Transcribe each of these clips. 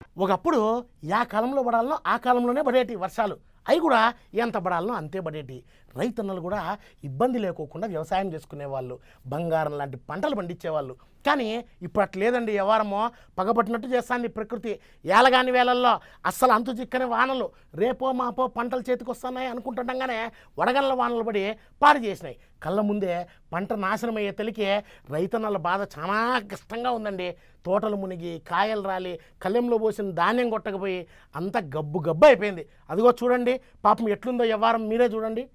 ఒకప్పుడు యా కాలంలో పడాలనో ఆ కాలంలోనే పడేటి వర్షాలు అవి కూడా ఎంత పడాలనో అంతే పడేటి రైతన్నలు కూడా ఇబ్బంది లేకోకుండా వ్యవసాయం చేసుకునేవాళ్ళు బంగారం లాంటి పంటలు పండించేవాళ్ళు కానీ ఇప్పుడు అట్లా లేదండి వ్యవహారమో పగబట్టినట్టు చేస్తాంది ప్రకృతి ఏలగాని వేళల్లో అస్సలు అంతు చిక్కని వానలు రేపో మాపో పంటలు చేతికి వస్తున్నాయి అనుకుంటుండగానే వడగళ్ళ వానలు పడి పాడు చేసినాయి కళ్ళ ముందే పంట నాశనం అయ్యే తెలికే రైతన్నల బాధ చాలా కష్టంగా ఉందండి తోటలు మునిగి కాయలు రాలి కళ్ళెంలో పోసిన ధాన్యం కొట్టకపోయి అంతా గబ్బు గబ్బు అయిపోయింది అదిగో చూడండి పాపం ఎట్లుందో వ్యవహారం మీరే చూడండి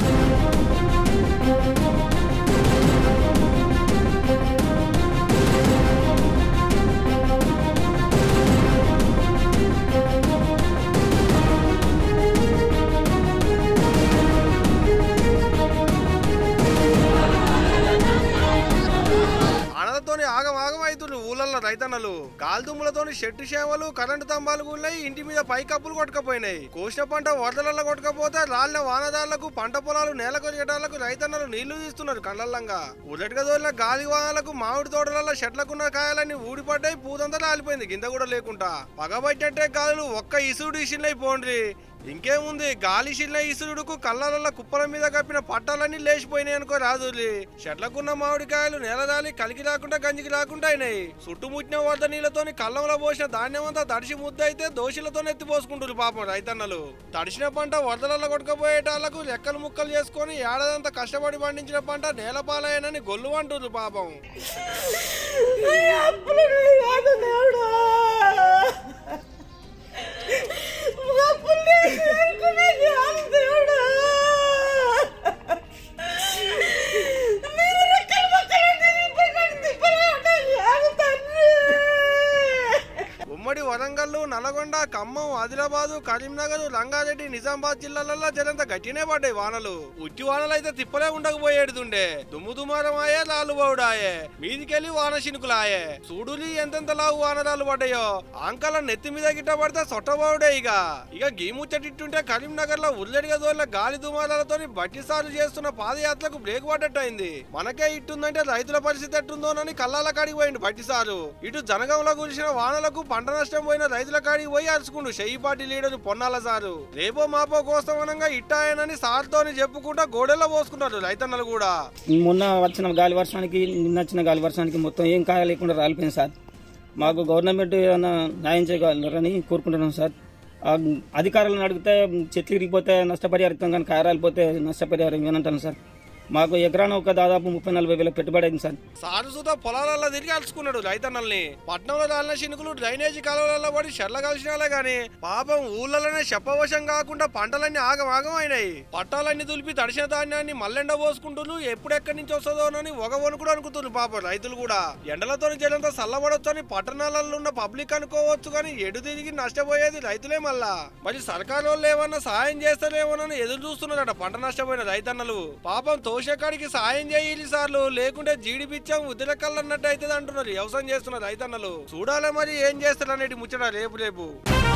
అనలతోని ఆగం ఆగం అవుతుండ్రు ఊళ్ళల్లో రైతన్నలు గాలిదుమ్ములతోని చెట్టు చేమలు కరెంటు స్తంభాలు కూలినాయి ఇంటి మీద పై కప్పులు కొట్టుకపోయినాయి కోసిన పంట వరదలలో కొట్టుకపోతే రాలిన వానదారులకు పంట పొలాలు నేల కొరిగేటాలకు రైతన్నలు నీళ్లు తీస్తున్నారు కళ్ళల్లంగా ఉల్లటిగా దోలిన గాలి వానలకు మామిడి తోటలలో చెట్లకున్న కాయలన్నీ ఊడిపడ్డాయి పూదంతా రాలిపోయింది గింద కూడా లేకుండా పగబట్టినట్టే గాలులు ఒక్క ఇసుడు ఇసిన్లై పోండ్రి ఇంకేముంది గాలి చిన్న ఇసురుడుకు కళ్ళల కుప్పల మీద కప్పిన పట్టాలన్నీ లేచిపోయినాయి అనుకో రాజులి చెట్లకున్న మామిడికాయలు నేలదాలి కలికి రాకుండా గంజికి రాకుండా అయినాయి చుట్టుముట్టిన వద్ద నీళ్ళతోని కళ్ళంలో పోసిన ధాన్యం అంతా తడిసి ముద్ద అయితే దోషులతో ఎత్తి పోసుకుంటారు పాపం రైతన్నలు తడిసిన పంట వరదలలో కొట్టుకుపోయేటాళ్లకు లెక్కలు ముక్కలు చేసుకొని ఏడాదంతా కష్టపడి పండించిన పంట నేల పాలయ్యనని గొల్లు అంటున్నారు పాపం అప్పులు కాదు దేవుడా అప్పులు అనుకునేది కాదు దేవుడా మీరు రెక్కలు ముక్కలు తిరిగిపోయినట్టు తిప్పలే ఉంటాయి కాదు తండ్రి ఉమ్మడి వరంగల్ నల్గొండ ఖమ్మం ఆదిలాబాదు కరీంనగర్ రంగారెడ్డి నిజామాబాద్ జిల్లాలలో జరంత గట్టినే పడ్డాయి వానలు ఉట్టి వానలు అయితే తిప్పలే ఉండకపోయేడుతుండే దుమ్ము దుమారం ఆయే లాలు బౌడాయే మీదికెళ్ళి వాన చినుకులాయే చూడులి ఎంతెంత లావు వానరాలు పడ్డాయో ఆంకల నెత్తి మీద గిట్ట పడితే సొట్టబౌడే ఇక ఇక గీముచ్చటిట్టుంటే కరీంనగర్ లో ఉల్లడిగా దోలిన గాలి దుమారాలతో బట్టిసార్లు చేస్తున్న పాదయాత్రకు బ్రేక్ పడ్డట్టయింది మనకే ఇట్టుందంటే రైతుల పరిస్థితి ఎట్టుందోనని కళ్ళాల కాడికి పోయిండు బట్టిసారు ఇటు జనగంలో కురిసిన వానలకు పంట నష్టం పోయిన రైతుల కాడికి పోయి అరుచుకుండు చెయ్యి పార్టీ లీడర్ పొన్నాల సారు రేపో మాపో కోస్తామనంగా ఇట్టాయనని సార్తోని చెప్పుకుంటా గోడెల్లో పోసుకున్నారు రైతన్నలు కూడా మొన్న వచ్చిన గాలి వర్షానికి నిన్న వచ్చిన గాలి వర్షానికి మొత్తం ఏం కాయ లేకుండా రాలిపోయింది సార్ మాకు గవర్నమెంట్ ఏమైనా న్యాయం చేయగలరని కోరుకుంటున్నాం సార్ ఆ అధికారులను అడిగితే చెట్లు ఇరిగిపోతే నష్టపరిహారం కానీ కాయ రాలిపోతే నష్టపరిహారం ఇవ్వనంటాను సార్ మాకు ఎకరాన ఒక దాదాపు ముప్పై నలభై వేల పెట్టుబడి అయింది సార్ సారు సుధా పొలాలలో తిరిగి అలుచుకున్నాడు రైతన్నల్ని పట్నంలో రాలిన చినుకులు డ్రైనేజీ కాలువలలో పడి చెర్ల కలిసినాలే గాని పాపం ఊళ్ళలోనే చెప్పవశం కాకుండా పంటలన్నీ ఆగం ఆగం అయినాయి పట్టాలన్నీ దులిపి తడిసిన ధాన్యాన్ని మల్లెండ పోసుకుంటున్నారు ఎప్పుడెక్కడి నుంచి వస్తుందోనని ఒక వణుకుడు అనుకుతున్నారు పాపం రైతులు కూడా ఎండలతో జలంతా చల్లబడొచ్చని పట్టణాలలో ఉన్న పబ్లిక్ అనుకోవచ్చు కానీ ఎడు తిరిగి నష్టపోయేది రైతులే మళ్ళా మరి సర్కారు వాళ్ళు ఏమన్నా సాయం చేస్తారేమోనని ఎదురు చూస్తున్నారట పంట నష్టపోయిన రైతన్నలు పాపం తోషకాడికి సాయం చేయాలి సార్లు లేకుంటే జీడి పిచ్చాం ఉద్దిరకల్ అన్నట్టు అవుతుంది అంటున్నారు వ్యవసాయం చేస్తున్న రైతన్నలు చూడాలి మరి ఏం చేస్తారు అనేది ముచ్చట రేపు రేపు